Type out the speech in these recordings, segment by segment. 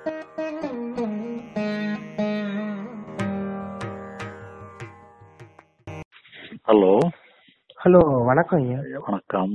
Hello hello வணக்கம் ஐயா வணக்கம்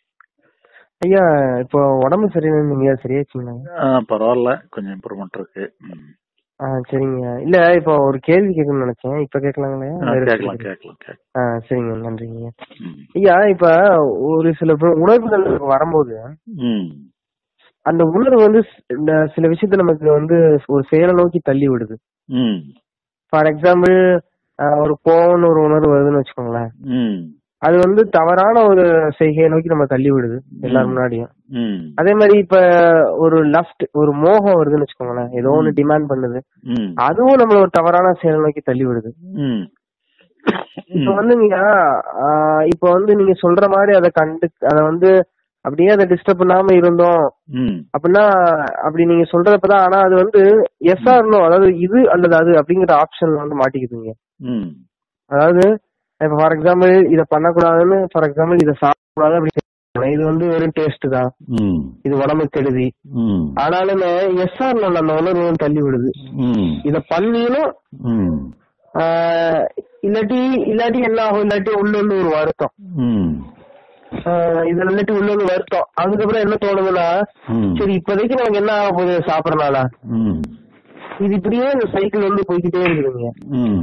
ஐயா இப்போ உடம்பு சரியில்லைன்னு சரியாச்சுங்களா ஆ, பரவாயில்ல கொஞ்சம் இம்ப்ரூவ்மெண்ட் இருக்கு ம். ஆ சரிங்க இல்ல இப்போ ஒரு கேள்வி கேட்கணும்னு நினைச்சேன் இப்ப கேட்கலாங்களா ஆ, வேற கேட்கலாம் கேள்வி? கேட்கலாம் கேட்கலாம் ஆ சரிங்க நன்றிங்க ம். ஐயா இப்ப ஒரு சில பேர் உணர்வுகள் நமக்கு வரும்போது ம். அந்த உணர்வு வந்து ஸ்- இந்த சில விஷயத்த நமக்கு வந்து ஒரு செயலை நோக்கி தள்ளி விடுது ம். ஃபார் எக்ஸாம்பிள் ஒரு கோவம்னு ஒரு உணர்வு வருதுன்னு வச்சுக்கோங்களேன் ம். அது வந்து தவறான ஒரு செய்கையை நோக்கி நம்ம தள்ளி விடுது எல்லாரும் முன்னாடியும் ம். அதே மாதிரி இப்ப ஒரு லஃப்ட் ஒரு மோகம் வருதுன்னு வச்சுக்கோங்களேன் ஏதோ ஒண்ணு டிமாண்ட் பண்ணுது ம். அதுவும் நம்மள ஒரு தவறான செயலை நோக்கி தள்ளி விடுது ம். இப்ப வந்து நீங்க ஆஹ் இப்ப வந்து நீங்க சொல்ற மாதிரி அதை கண்டு அத வந்து அப்படியே அதை டிஸ்டர்ப் பண்ணாம இருந்தோம் ம். அப்படின்னா அப்படி நீங்க சொல்றப்பதான் ஆனா அது வந்து எஸ் ஆர் நோ அதாவது இது அல்லது அது அப்படிங்கிற ஆப்ஷன்ல வந்து மாட்டிக்குதுங்க ம். அதாவது இப்ப ஃபார் எக்ஸாம்பிள் இத பண்ணக்கூடாதுன்னு ஃபார் எக்ஸாம்பிள் இத சாப்பிடக்கூடாது அப்படி சொல்லலாம். இது வந்து வெறும் டேஸ்ட் தான் ம். இது உடம்புக்கு கெடுதி ம். ஆனாலுமே எஸ் ஆர் நோ அந்த உணர்வு வந்து தள்ளி விடுது ம். இத பண்ணியும் ம். ஆஹ் இல்லாட்டி இல்லாட்டி என்ன ஆகும் இல்லாட்டி உள்ள இருந்து ஒரு வருத்தம் ம். ஆஹ் இது இல்லாட்டி உள்ள இருந்து வருத்தம் அதுக்கப்புறம் என்ன தோணுதுன்னா ம். சரி இப்போதைக்கு நமக்கு என்ன ஆக போகுது சாப்பிடறனால ம். இது இப்படியே இந்த சைக்கிள் வந்து போய்க்கிட்டே இருக்குதுங்க ம்.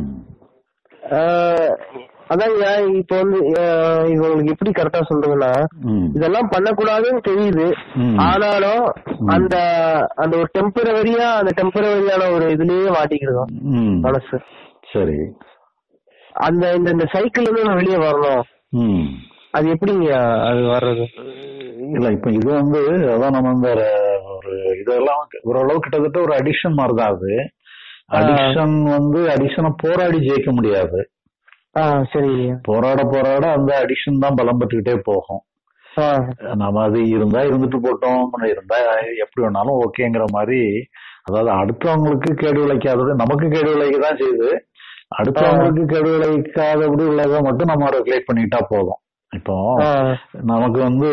ஆஹ் அதாங்க இப்ப வந்து ஆஹ் இது உங்களுக்கு எப்படி கரெக்டா சொல்றதுன்னா ம். இதெல்லாம் பண்ணக்கூடாதுன்னு தெரியுது ம். ஆனாலும் அந்த அந்த ஒரு டெம்பரவரியா அந்த டெம்பரவரியான ஒரு இதுலயே மாட்டிக்கிடுதோம் ம். மனசு சரி அந்த இந்த இந்த சைக்கிள் இருந்து நான் வெளியே வரணும் ம். அது எப்படிங்க அது வர்றது இல்ல இப்ப இது வந்து அதான் நம்ம இந்த ஒரு இதெல்லாம் ஓரளவு கிட்டத்தட்ட ஒரு அடிஷன் மாதிரி தான் அது அடிஷன் வந்து அடிஷனை போராடி ஜெயிக்க முடியாது ஆ சரிங்க போராட போராட அந்த அடிஷன் தான் பலம் பெற்றுக்கிட்டே போகும் ஆ நம்ம அது இருந்தா இருந்துட்டு போட்டோம் இருந்தா எப்படி வேணாலும் ஓகேங்கிற மாதிரி அதாவது அடுத்தவங்களுக்கு கேடு விளைக்காதது நமக்கு கேடு விளைக்க தான் செய்யுது அடுத்தவங்களுக்கு கேடு விளைக்காதபடி உள்ளதை மட்டும் நம்ம ரெகுலேட் பண்ணிட்டா போதும் இப்போ ஆ நமக்கு வந்து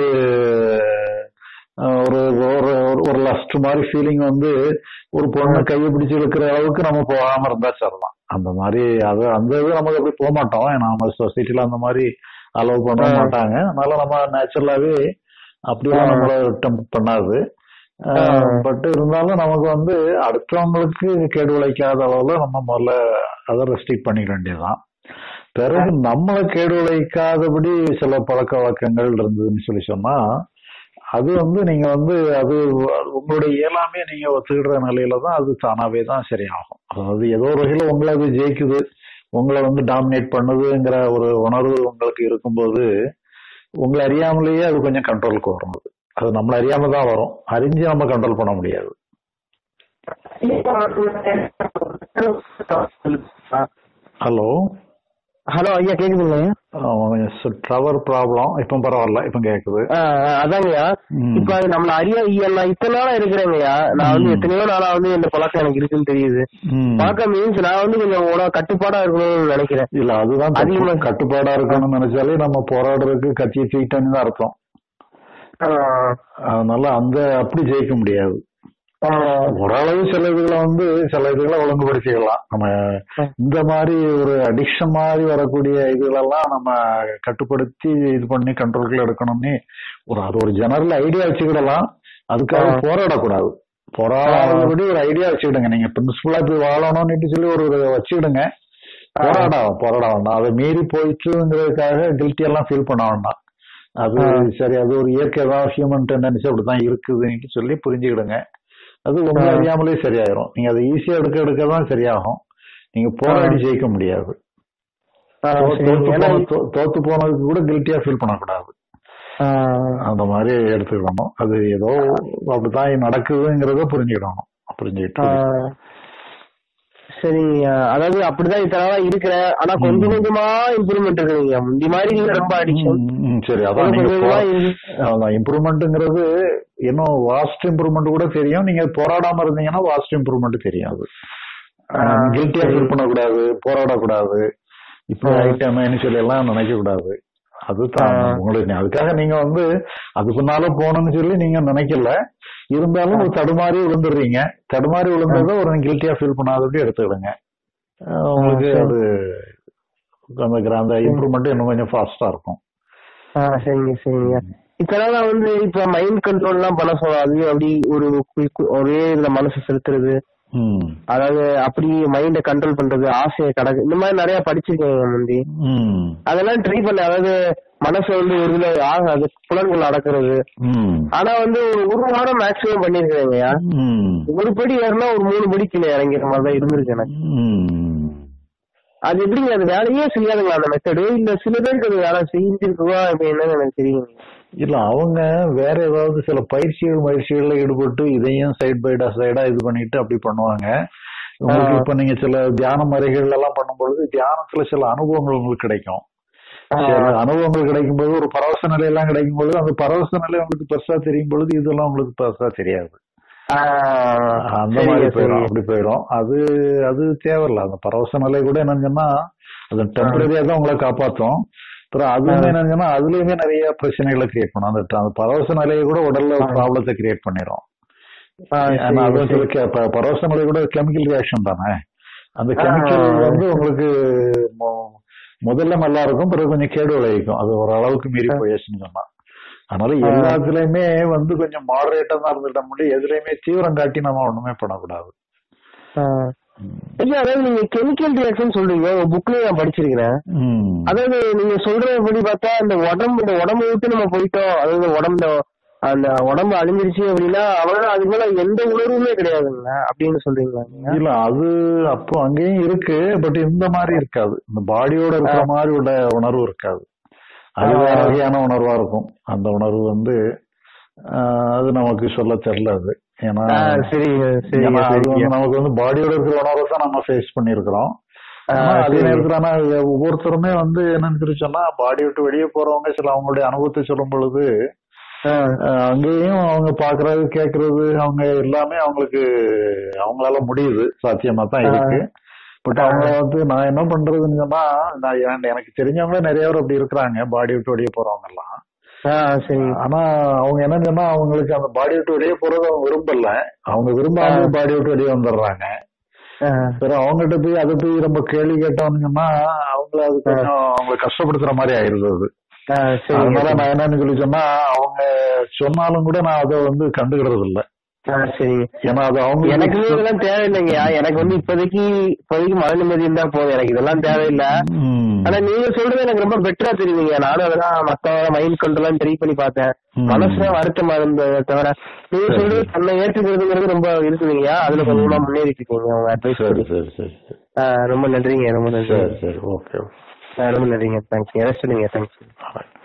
அஹ், ஒரு ஒரு ஒரு லஸ்ட் மாதிரி ஃபீலிங் வந்து ஒரு பொண்ணை கையை பிடிச்சு இழுக்கிற அளவுக்கு நம்ம போகாம இருந்தா சரிதான் அந்த மாதிரி அது அந்த இது நமக்கு அப்படி போக மாட்டோம் ஏன்னா நம்ம சொசைட்டில அந்த மாதிரி அலோவ் பண்ண மாட்டாங்க அதனால நம்ம நேச்சுரலாவே அப்படியெல்லாம் நம்மள டெம்ப் பண்ணாது பட் இருந்தாலும் நமக்கு வந்து அடுத்தவங்களுக்கு கேடு விளைக்காத அளவுல நம்ம முதல்ல அதை ரெஸ்ட்ரிக்ட் பண்ணிக்க வேண்டியதுதான் பிறகு நம்மளை கேடு விளைக்காதபடி சில பழக்க வழக்கங்கள் இருந்ததுன்னு சொல்லி சொன்னா அது வந்து நீங்க வந்து அது உங்களுடைய இயலாமே நீங்க ஒத்துக்கிற நிலையில தான் அது தானாவே தான் சரியாகும் அதாவது ஏதோ ஒரு வகையில உங்களை அது ஜெயிக்குது உங்களை வந்து டாமினேட் பண்ணுதுங்கிற ஒரு உணர்வு உங்களுக்கு இருக்கும்போது உங்களை அறியாமலேயே அது கொஞ்சம் கண்ட்ரோலுக்கு வரும் அது. அது நம்மள அறியாம தான் வரும் அறிஞ்சு நம்ம கண்ட்ரோல் பண்ண முடியாது ஹலோ ஹலோ ஐயா கேக்குதுங்களா டவர் ப்ராப்ளம் இப்ப பரவாயில்ல இப்ப கேக்குது அதாங்கய்யா ம். இப்ப அது நம்மள அறிய ஐயா, நான் இத்தனை நாளா இருக்கிறேங்கய்யா நான் வந்து எத்தனையோ நாளா வந்து இந்த பழக்கம் எனக்கு இருக்குன்னு தெரியுது ம். பழக்கம் மீன்ஸ் நான் வந்து கொஞ்சம் உணவு கட்டுப்பாடா இருக்கணும்னு நினைக்கிறேன் இல்ல அதுதான் தப்பு. அதிகமா- கட்டுப்பாடா இருக்கணும்னு நினைச்சாலே நம்ம போராடுறதுக்கு கட்சியை தூக்கிட்டோன்னு தான் அர்த்தம் ஆஹ் அதனால அந்த அப்படி ஜெயிக்க முடியாது ஆஹ் ஓரளவு சில இதுகளை வந்து சில இதுகளை ஒழுங்குபடுத்திக்கலாம் நம்ம இந்த மாதிரி ஒரு அடிக்ஷன் மாதிரி வரக்கூடிய இதுகளெல்லாம் நம்ம கட்டுப்படுத்தி இது பண்ணி கண்ட்ரோல்குள்ள எடுக்கணும்னு ஒரு அது ஒரு ஜெனரல் ஐடியா வச்சுக்கிடலாம் அதுக்காக போராடக்கூடாது போராடாதபடி ஒரு ஐடியா வச்சுக்கிடுங்க நீங்க பிரின்சிபலா இப்படி வாழணும்னு சொல்லி ஒரு ஒரு வச்சுக்கிடுங்க போராட போராட வேண்டாம் அதை மீறி போயிட்டுங்கிறதுக்காக கில்ட்டி எல்லாம் ஃபீல் பண்ண வேண்டாம் அது சரி அது ஒரு இயற்கை தான் ஹியூமன் டெண்டன்சி அப்படிதான் இருக்குதுன்னு சொல்லி புரிஞ்சுக்கிடுங்க அது உங்களை அறியாமலே சரியாயிரும் நீங்க அதை ஈஸியா எடுக்க எடுக்க தான் சரியாகும் நீங்க போராடி ஜெயிக்க முடியாது ஆஹ் தோ- சரி. தோத்து ஏன்னா போன- தோ- தோத்து போனதுக்கு கூட கில்ட்டியா ஃபீல் பண்ணக்கூடாது ஆஹ் அந்த மாதிரி எடுத்துக்கணும் அது ஏதோ அப்படித்தான் நடக்குதுங்கிறத புரிஞ்சுக்கிடணும் புரிஞ்சுக்கிட்டு ஆஹ் சரிங்க அதாவது அப்படிதான் இத்தனை நாளா இருக்கிறேன் ஆனா கொஞ்சம் கொஞ்சமா இம்ப்ரூவ்மெண்ட் இருக்குங்க முந்தி மாதிரி நீங்க ரொம்ப அடிக்ஷன் ம், ம், சரி அதான் கொஞ்சம் நீங்க கொஞ்சமா போ- இருக்கு. அதான் இம்ப்ரூவ்மெண்ட்ங்கிறது இன்னும் வாஸ்ட் இம்ப்ரூவ்மெண்ட் கூட தெரியும் நீங்க போராடாம இருந்தீங்கன்னா வாஸ்ட் இம்ப்ரூவ்மெண்ட் தெரியாது கில்ட்டியா ஃபீல் பண்ணக்கூடாது போராடக்கூடாது இப்படி ஆயிட்டமேன்னு சொல்லி எல்லாம் நினைக்க கூடாது அதுதான் உங்களுக்கு அதுக்காக நீங்க வந்து அதுக்குனால போகணும்னு சொல்லி நீங்க நினைக்கல இருந்தாலும் ஒரு தடுமாறி விழுந்துடுறீங்க தடுமாறி விழுந்ததை ஒரு கில்ட்டியா ஃபீல் பண்ணாதபடி எடுத்துக்கிடுங்க அஹ் உங்களுக்கு சரி. அது அந்த அந்த இம்ப்ரூவ்மெண்ட் இன்னும் கொஞ்சம் ஃபாஸ்டா இருக்கும் ஆ சரிங்க சரிங்க இப்ப வந்து இப்ப மைண்ட் கண்ட்ரோல் எல்லாம் பண்ண சொல்லாது அப்படி ஒரு கு- ஒரே இதுல மனசு செலுத்துறது ம். அதாவது அப்படி மைண்ட கண்ட்ரோல் பண்றது ஆசையை கடக்கு இந்த மாதிரி நிறைய படிச்சிருக்கேன் முந்தி ம். அதெல்லாம் ட்ரை பண்ண அதாவது மனசு வந்து ஒரு இதுல ஆகாது புலன்கள் அடக்குறது ம். ஆனா வந்து ஒரு ஒரு வாரம் மேக்ஸிமம் பண்ணிருக்கேங்கய்யா ம். ஒரு படி ஏறினா ஒரு மூணு படி கீழே இறங்கிற மாதிரி தான் இருந்திருக்கு எனக்கு ம். அது எப்படிங்க அது வேலையே செய்யாதுங்களா அந்த மெத்தடு இல்ல சில பேருக்கு அது வேலை செஞ்சிருக்குவா இப்ப என்னன்னு எனக்கு தெரியும் இல்ல அவங்க வேற ஏதாவது சில பயிற்சிகள் முயற்சிகள்ல ஈடுபட்டு இதையும் சைட் பை சைடா இது பண்ணிட்டு அப்படி பண்ணுவாங்க உங்களுக்கு ஆ. இப்ப நீங்க சில தியான முறைகள் எல்லாம் பண்ணும்பொழுது தியானத்துல சில அனுபவங்கள் உங்களுக்கு கிடைக்கும் சில அனுபவங்கள் கிடைக்கும் போது ஒரு பரவச நிலை எல்லாம் கிடைக்கும் பொழுது அந்த பரவச நிலை உங்களுக்கு பெருசா தெரியும் பொழுது இதெல்லாம் உங்களுக்கு பெருசா தெரியாது அந்த மாதிரி போயிடும் அப்படி போயிடும் அது அது தேவையில்ல அந்த பரவச நிலை கூட என்னங்கன்னா அது டெம்பரரியா தான் உங்களை காப்பாத்தும் அப்புறம் அதுவுமே என்னங்கன்னா அதுலயுமே நிறைய பிரச்சனைகளை கிரியேட் பண்ணும் அந்த அந்த பரவச நிலையை கூட உடல்ல ஒரு ப்ராப்ளத்தை கிரியேட் பண்ணிடும் ஏன்னா அது சில கெ- ப- பரவச நிலை கூட கெமிக்கல் ரியாக்ஷன் தானே அந்த கெமிக்கல் ஆ. வந்து உங்களுக்கு மொ- முதல்ல நல்லா இருக்கும் பிறகு கொஞ்சம் கேடு விளைவிக்கும் அது ஒரு அளவுக்கு மீறி போயிடுச்சுன்னு சொன்னா அதனால ஆ. எல்லாத்துலயுமே வந்து கொஞ்சம் மாடரேட்டா தான் இருந்துட்ட முடியும் எதுலயுமே தீவிரம் காட்டி நம்ம ஒண்ணுமே பண்ணக்கூடாது இல்ல அதாவது நீங்க கெமிக்கல் ரியாக்ஷன் சொல்றீங்க உங்க புக்லயே நான் படிச்சிருக்கிறேன் ம். அதாவது நீங்க சொல்றபடி பார்த்தா இந்த உடம்பு இந்த உடம்பு விட்டு நம்ம போயிட்டோம் அதாவது உடம்புல அந்த உடம்பு அழிஞ்சிருச்சு அப்படின்னா அவ்வளவு அதுக்கு மேல எந்த உணர்வுமே கிடையாதுங்க அப்படின்னு சொல்றீங்களா நீங்க இல்ல அது அப்போ அங்கேயும் இருக்கு பட் இந்த மாதிரி இருக்காது இந்த பாடியோட இருக்கிற மாதிரி உள்ள உணர்வு இருக்காது அது ஆ. வேற வகையான உணர்வா இருக்கும் அந்த உணர்வு வந்து ஆஹ், அது நமக்கு சொல்ல தெரியல அது ஏன்னா ஆ, சரிங்க சரிங்க ஏன்னா அது சரிங்க வந்து நமக்கு வந்து பாடியோட இருக்கிற உணர்வை தான் நம்ம ஃபேஸ் பண்ணியிருக்கிறோம் ஆ, ஆனா அதே சரி. நேரத்துல ஆனா இது ஒவ்வொருத்தருமே வந்து என்னன்னு சொல்லி சொன்னா பாடி விட்டு வெளியே போறவங்க சில அவங்களுடைய அனுபவத்தை சொல்லும் பொழுது ஆ, அஹ் அங்கேயும் அவங்க பாக்குறது கேக்குறது அவங்க எல்லாமே அவங்களுக்கு அவங்களால முடியுது சாத்தியமா தான் ஆ. இருக்கு பட் அவங்க வந்து நான் என்ன பண்றதுன்னு சொன்னா நான் என்- எனக்கு தெரிஞ்சவங்க நிறைய பேர் அப்படி இருக்கிறாங்க பாடி விட்டு வெளியே போறவங்க எல்லாம் ஆ, சரிங்க ஆனா அவங்க என்னன்னு சொன்னா அவங்களுக்கு அந்த பாடி விட்டு வெளியே போறது அவங்க விரும்பல அவங்க விரும்பாம பாடி விட்டு வெளியே வந்துடுறாங்க ஆ, சரி அவங்ககிட்ட போய் அதை போய் ரொம்ப கேள்வி கேட்டோம்னு சொன்னா அவங்கள அது கொஞ்சம் அவங்களை கஷ்டப்படுத்துற மாதிரி ஆயிருது அது ஆ, சரிங்க அதனால நான் என்னன்னு சொல்லி சொன்னா அவங்க சொன்னாலும் கூட நான் அதை வந்து கண்டுக்கிறது இல்ல ஆ, சரிங்க ஏன்னா அது எனக்கு அவங்க இதெல்லாம் தேவையில்லைங்கய்யா எனக்கு வந்து இப்போதைக்கு இப்போதைக்கு மன நிம்மதி இருந்தா போதும் எனக்கு இதெல்லாம் தேவையில்லை ஆனா நீங்க சொல்றது எனக்கு ரொம்ப பெட்டரா தெரியுதுங்க நானும் அதெல்லாம் மத்த மைண்ட் கண்ட்ரோல் ட்ரை பண்ணி பார்த்தேன் ம். மனசுல வருத்தமா இருந்ததை தவிர நீங்க சரி. சொல்றது தன்னை ஏற்றுக்கிறதுங்கிறது ரொம்ப இருக்குதுங்க அதுல கொஞ்சமா முன்னேறிட்டு இருக்கீங்க உங்க அட்வைஸ் சரி சரி சரி சரி. ரொம்ப நன்றிங்க ரொம்ப நன்றி சரி சரி ஓகே ஆ, ரொம்ப நன்றிங்க தேங்க்ஸ் ரெஸ்ட் நீங்க தேங்க்ஸ் ஓகே